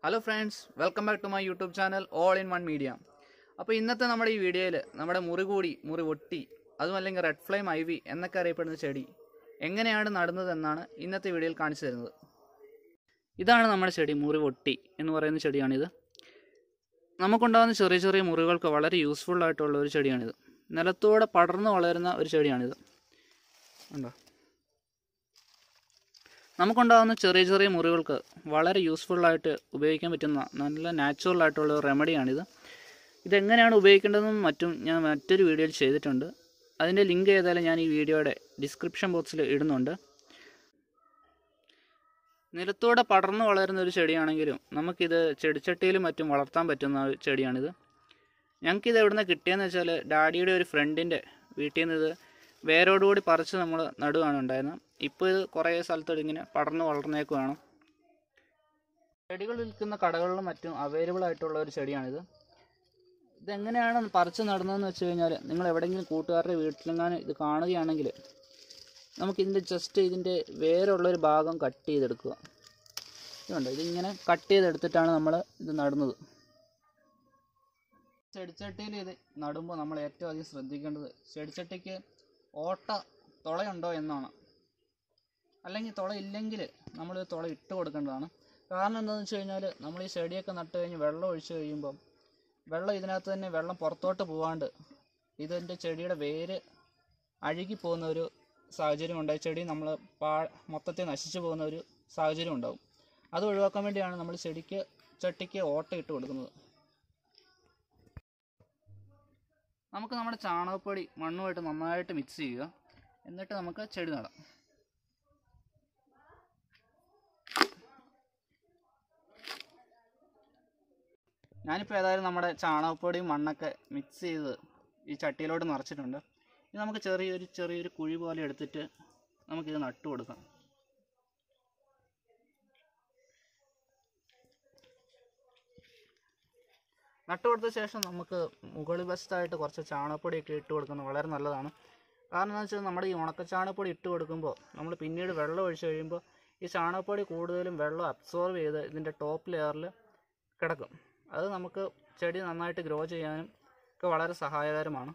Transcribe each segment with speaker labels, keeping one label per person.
Speaker 1: hello friends welcome back to my YouTube channel all in one media അപ്പോൾ ഇന്നത്തെ നമ്മുടെ ഈ വീഡിയോയിൽ നമ്മുടെ മുറി കൂടി മുറി ഒട്ടി അതും അല്ലെങ്കിൽ റെഡ് ഫ്ലെയിം ഐ വി എന്നൊക്കെ അറിയപ്പെടുന്ന ചെടി എങ്ങനെയാണ് നടുന്നതെന്നാണ് ഇന്നത്തെ വീഡിയോയിൽ കാണിച്ചു തരുന്നത് ഇതാണ് നമ്മുടെ ചെടി മുറി ഒട്ടി എന്ന് പറയുന്ന ചെടിയാണിത് നമുക്കുണ്ടാകുന്ന ചെറിയ ചെറിയ മുറികൾക്ക് വളരെ യൂസ്ഫുൾ ആയിട്ടുള്ള ഒരു ചെടിയാണിത് നിലത്തൂടെ പടർന്നു വളരുന്ന ഒരു ചെടിയാണിത് ഉണ്ടോ നമുക്കുണ്ടാകുന്ന ചെറിയ ചെറിയ മുറികൾക്ക് വളരെ യൂസ്ഫുള്ളായിട്ട് ഉപയോഗിക്കാൻ പറ്റുന്ന നല്ല നാച്ചുറൽ ആയിട്ടുള്ള ഒരു റെമഡിയാണിത് ഇതെങ്ങനെയാണ് ഉപയോഗിക്കേണ്ടതെന്നും മറ്റും ഞാൻ മറ്റൊരു വീഡിയോയിൽ ചെയ്തിട്ടുണ്ട് അതിൻ്റെ ലിങ്ക് ഏതായാലും ഞാൻ ഈ വീഡിയോയുടെ ഡിസ്ക്രിപ്ഷൻ ബോക്സിൽ ഇടുന്നുണ്ട് നിലത്തൂടെ പടർന്നു വളരുന്ന ഒരു ചെടിയാണെങ്കിലും നമുക്കിത് ചെടിച്ചട്ടിയിലും മറ്റും വളർത്താൻ പറ്റുന്ന ഒരു ചെടിയാണിത് ഞങ്ങൾക്കിത് എവിടെ നിന്ന് കിട്ടിയെന്ന് വെച്ചാൽ ഡാഡിയുടെ ഒരു ഫ്രണ്ടിൻ്റെ വീട്ടിൽ നിന്ന് ഇത് വേരോടുകൂടി പറിച്ച് നമ്മൾ നടുകയാണ് ഉണ്ടായിരുന്നത് ഇപ്പോൾ ഇത് കുറേ സ്ഥലത്ത് ഇങ്ങനെ പടർന്ന് വളർന്നേക്കുവാണ് ചെടികൾ വിൽക്കുന്ന കടകളിലും മറ്റും അവൈലബിൾ ആയിട്ടുള്ള ഒരു ചെടിയാണിത് ഇതെങ്ങനെയാണ് പറിച്ച് നടുന്നതെന്ന് വെച്ച് കഴിഞ്ഞാൽ നിങ്ങൾ എവിടെയെങ്കിലും കൂട്ടുകാരുടെ വീട്ടിലെങ്ങാനും ഇത് കാണുകയാണെങ്കിൽ നമുക്കിതിൻ്റെ ജസ്റ്റ് ഇതിൻ്റെ വേരുള്ളൊരു ഭാഗം കട്ട് ചെയ്തെടുക്കുക ഇതുണ്ട് ഇതിങ്ങനെ കട്ട് ചെയ്തെടുത്തിട്ടാണ് നമ്മൾ ഇത് നടുന്നത് ചെടിച്ചട്ടിയിൽ ഇത് നടുമ്പോൾ നമ്മൾ ഏറ്റവും അധികം ശ്രദ്ധിക്കേണ്ടത് ചെടിച്ചട്ടിക്ക് ഓട്ട തുളയുണ്ടോ എന്നാണ് അല്ലെങ്കിൽ തുള ഇല്ലെങ്കിൽ നമ്മൾ തുള ഇട്ട് കൊടുക്കേണ്ടതാണ് കാരണം എന്താണെന്ന് വെച്ച് കഴിഞ്ഞാൽ നമ്മൾ ഈ ചെടിയൊക്കെ നട്ട് കഴിഞ്ഞ് വെള്ളം ഒഴിച്ച് കഴിയുമ്പം വെള്ളം ഇതിനകത്ത് തന്നെ വെള്ളം പുറത്തോട്ട് പോകാണ്ട് ഇതിൻ്റെ ചെടിയുടെ വേര് അഴുകി പോകുന്ന ഒരു സാഹചര്യം ഉണ്ടായി ചെടി നമ്മൾ പാ മൊത്തത്തിൽ നശിച്ചു പോകുന്ന ഒരു സാഹചര്യം ഉണ്ടാവും അത് ഒഴിവാക്കാൻ വേണ്ടിയാണ് നമ്മൾ ചെടിക്ക് ചട്ടിക്ക് ഓട്ട ഇട്ട് കൊടുക്കുന്നത് നമുക്ക് നമ്മുടെ ചാണകപ്പൊടി മണ്ണുമായിട്ട് നന്നായിട്ട് മിക്സ് ചെയ്യുക എന്നിട്ട് നമുക്ക് ചെടി നടാം ഞാനിപ്പോൾ ഏതായാലും നമ്മുടെ ചാണകപ്പൊടിയും മണ്ണൊക്കെ മിക്സ് ചെയ്ത് ഈ ചട്ടിയിലോട്ട് നിറച്ചിട്ടുണ്ട് ഇത് നമുക്ക് ചെറിയൊരു ചെറിയൊരു കുഴി പോലെ എടുത്തിട്ട് നമുക്കിത് നട്ടു കൊടുക്കാം നട്ടു കൊടുത്ത ശേഷം നമുക്ക് മുകളിൽ വശത്തായിട്ട് കുറച്ച് ചാണകപ്പൊടിയൊക്കെ ഇട്ട് കൊടുക്കുന്നത് വളരെ നല്ലതാണ് കാരണം എന്ന് വെച്ചാൽ നമ്മുടെ ഈ ഉണക്ക ചാണകപ്പൊടി ഇട്ട് കൊടുക്കുമ്പോൾ നമ്മൾ പിന്നീട് വെള്ളം ഒഴിച്ച് കഴിയുമ്പോൾ ഈ ചാണകപ്പൊടി കൂടുതലും വെള്ളം അബ്സോർവ് ചെയ്ത് ഇതിൻ്റെ ടോപ്പ് ലെയറിൽ കിടക്കും അത് നമുക്ക് ചെടി നന്നായിട്ട് ഗ്രോ ചെയ്യാനും ഒക്കെ വളരെ സഹായകരമാണ്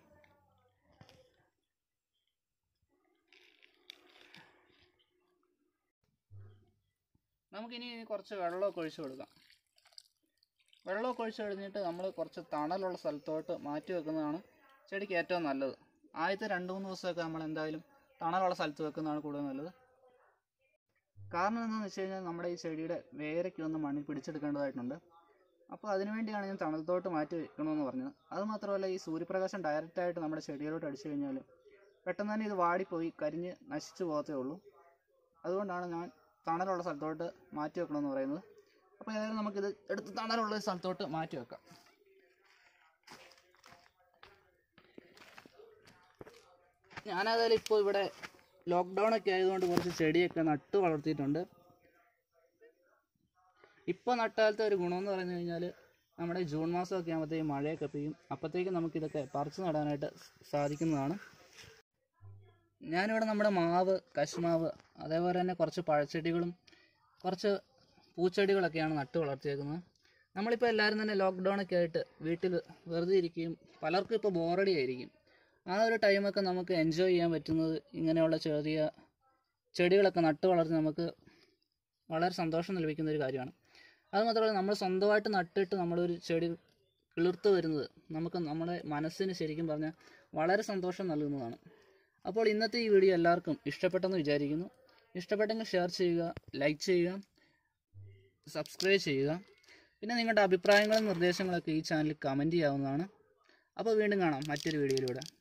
Speaker 1: നമുക്കിനി കുറച്ച് വെള്ളമൊക്കെ ഒഴിച്ച് കൊടുക്കാം വെള്ളമൊക്കെ ഒഴിച്ച് കഴിഞ്ഞിട്ട് നമ്മൾ കുറച്ച് തണലുള്ള സ്ഥലത്തോട്ട് മാറ്റി വെക്കുന്നതാണ് ചെടിക്ക് ഏറ്റവും നല്ലത് ആദ്യത്തെ രണ്ട് മൂന്ന് ദിവസമൊക്കെ നമ്മൾ എന്തായാലും തണലുള്ള സ്ഥലത്ത് വെക്കുന്നതാണ് കൂടുതൽ നല്ലത് കാരണം എന്താണെന്ന് വെച്ച് കഴിഞ്ഞാൽ നമ്മുടെ ഈ ചെടിയുടെ വേരയ്ക്ക് ഒന്ന് മണ്ണിൽ പിടിച്ചെടുക്കേണ്ടതായിട്ടുണ്ട് അപ്പോൾ അതിനുവേണ്ടിയാണ് ഞാൻ തണലത്തോട്ട് മാറ്റി വെക്കണമെന്ന് പറഞ്ഞത് അത് മാത്രമല്ല ഈ സൂര്യപ്രകാശം ഡയറക്റ്റായിട്ട് നമ്മുടെ ചെടിയിലോട്ട് അടിച്ചു കഴിഞ്ഞാൽ പെട്ടെന്ന് തന്നെ ഇത് വാടിപ്പോയി കരിഞ്ഞ് നശിച്ചു പോകത്തേ ഉള്ളൂ അതുകൊണ്ടാണ് ഞാൻ തണലുള്ള സ്ഥലത്തോട്ട് മാറ്റി വെക്കണമെന്ന് പറയുന്നത് അപ്പോൾ ഏതായാലും നമുക്കിത് എടുത്ത് തണലുള്ള ഒരു സ്ഥലത്തോട്ട് മാറ്റി വെക്കാം ഞാനേതായാലും ഇപ്പോൾ ഇവിടെ ലോക്ക്ഡൗൺ ഒക്കെ ആയതുകൊണ്ട് കുറച്ച് ചെടിയൊക്കെ നട്ടു വളർത്തിയിട്ടുണ്ട് ഇപ്പോൾ നട്ടാലത്തെ ഒരു ഗുണമെന്ന് പറഞ്ഞു കഴിഞ്ഞാൽ നമ്മുടെ ജൂൺ മാസമൊക്കെ ആകുമ്പോഴത്തേക്കും മഴയൊക്കെ പെയ്യും അപ്പോഴത്തേക്കും നമുക്കിതൊക്കെ പറിച്ച് നടാനായിട്ട് സാധിക്കുന്നതാണ് ഞാനിവിടെ നമ്മുടെ മാവ് കശുമാവ് അതേപോലെ തന്നെ കുറച്ച് പഴച്ചെടികളും കുറച്ച് പൂച്ചെടികളൊക്കെയാണ് നട്ടു വളർത്തിയേക്കുന്നത് നമ്മളിപ്പോൾ എല്ലാവരും തന്നെ ലോക്ക്ഡൗൺ ഒക്കെ ആയിട്ട് വീട്ടിൽ വെറുതെ ഇരിക്കുകയും പലർക്കും ഇപ്പോൾ ബോറടി ആയിരിക്കും ആ ഒരു ടൈമൊക്കെ നമുക്ക് എൻജോയ് ചെയ്യാൻ പറ്റുന്നത് ഇങ്ങനെയുള്ള ചെറിയ ചെടികളൊക്കെ നട്ടു വളർത്തി നമുക്ക് വളരെ സന്തോഷം ലഭിക്കുന്ന ഒരു കാര്യമാണ് അത് മാത്രമല്ല നമ്മൾ സ്വന്തമായിട്ട് നട്ടിട്ട് നമ്മളൊരു ചെടി കിളിർത്ത് വരുന്നത് നമുക്ക് നമ്മുടെ മനസ്സിന് ശരിക്കും പറഞ്ഞാൽ വളരെ സന്തോഷം നൽകുന്നതാണ് അപ്പോൾ ഇന്നത്തെ ഈ വീഡിയോ എല്ലാവർക്കും ഇഷ്ടപ്പെട്ടെന്ന് വിചാരിക്കുന്നു ഇഷ്ടപ്പെട്ടെങ്കിൽ ഷെയർ ചെയ്യുക ലൈക്ക് ചെയ്യുക സബ്സ്ക്രൈബ് ചെയ്യുക പിന്നെ നിങ്ങളുടെ അഭിപ്രായങ്ങളും നിർദ്ദേശങ്ങളൊക്കെ ഈ ചാനലിൽ കമൻറ്റ് ചെയ്യാവുന്നതാണ് അപ്പോൾ വീണ്ടും കാണാം മറ്റൊരു വീഡിയോയിലൂടെ